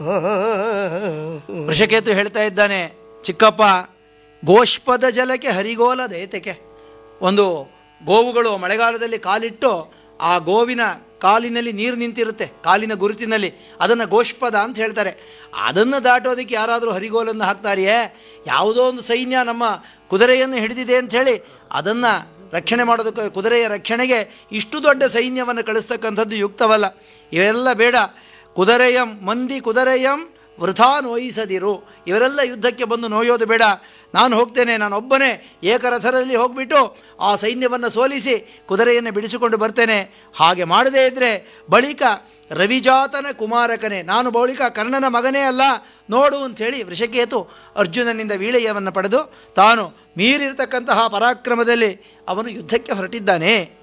ವೃಷಕೇತು ಹೇಳ್ತಾ ಇದ್ದಾನೆ ಚಿಕ್ಕಪ್ಪ ಗೋಷ್ಪದ ಜಲಕ್ಕೆ ಹರಿಗೋಲ ದೈತಕ್ಕೆ ಒಂದು ಗೋವುಗಳು ಮಳೆಗಾಲದಲ್ಲಿ ಕಾಲಿಟ್ಟು ಆ ಗೋವಿನ ಕಾಲಿನಲ್ಲಿ ನೀರು ನಿಂತಿರುತ್ತೆ ಕಾಲಿನ ಗುರುತಿನಲ್ಲಿ ಅದನ್ನು ಗೋಷ್ಪದ ಅಂತ ಹೇಳ್ತಾರೆ ಅದನ್ನು ದಾಟೋದಕ್ಕೆ ಯಾರಾದರೂ ಹರಿಗೋಲನ್ನು ಹಾಕ್ತಾರೆಯೇ ಯಾವುದೋ ಒಂದು ಸೈನ್ಯ ನಮ್ಮ ಕುದುರೆಯನ್ನು ಹಿಡಿದಿದೆ ಅಂಥೇಳಿ ಅದನ್ನು ರಕ್ಷಣೆ ಮಾಡೋದಕ್ಕೆ ಕುದುರೆಯ ರಕ್ಷಣೆಗೆ ಇಷ್ಟು ದೊಡ್ಡ ಸೈನ್ಯವನ್ನು ಕಳಿಸ್ತಕ್ಕಂಥದ್ದು ಯುಕ್ತವಲ್ಲ ಇವೆಲ್ಲ ಬೇಡ ಕುದುರೆಯಂ ಮಂದಿ ಕುದುರೆಯಂ ವೃಥಾ ನೋಯಿಸದಿರು ಇವರೆಲ್ಲ ಯುದ್ಧಕ್ಕೆ ಬಂದು ನೋಯೋದು ಬೇಡ ನಾನು ಹೋಗ್ತೇನೆ ನಾನೊಬ್ಬನೇ ಏಕರಥದಲ್ಲಿ ಹೋಗಿಬಿಟ್ಟು ಆ ಸೈನ್ಯವನ್ನು ಸೋಲಿಸಿ ಕುದುರೆಯನ್ನು ಬಿಡಿಸಿಕೊಂಡು ಬರ್ತೇನೆ ಹಾಗೆ ಮಾಡದೇ ಇದ್ದರೆ ಬಳಿಕ ರವಿಜಾತನ ಕುಮಾರಕನೇ ನಾನು ಬಳಿಕ ಕರ್ಣನ ಮಗನೇ ಅಲ್ಲ ನೋಡು ಅಂಥೇಳಿ ವೃಷಕೇತು ಅರ್ಜುನನಿಂದ ವೀಳೆಯವನ್ನು ಪಡೆದು ತಾನು ಮೀರಿರ್ತಕ್ಕಂತಹ ಪರಾಕ್ರಮದಲ್ಲಿ ಅವನು ಯುದ್ಧಕ್ಕೆ ಹೊರಟಿದ್ದಾನೆ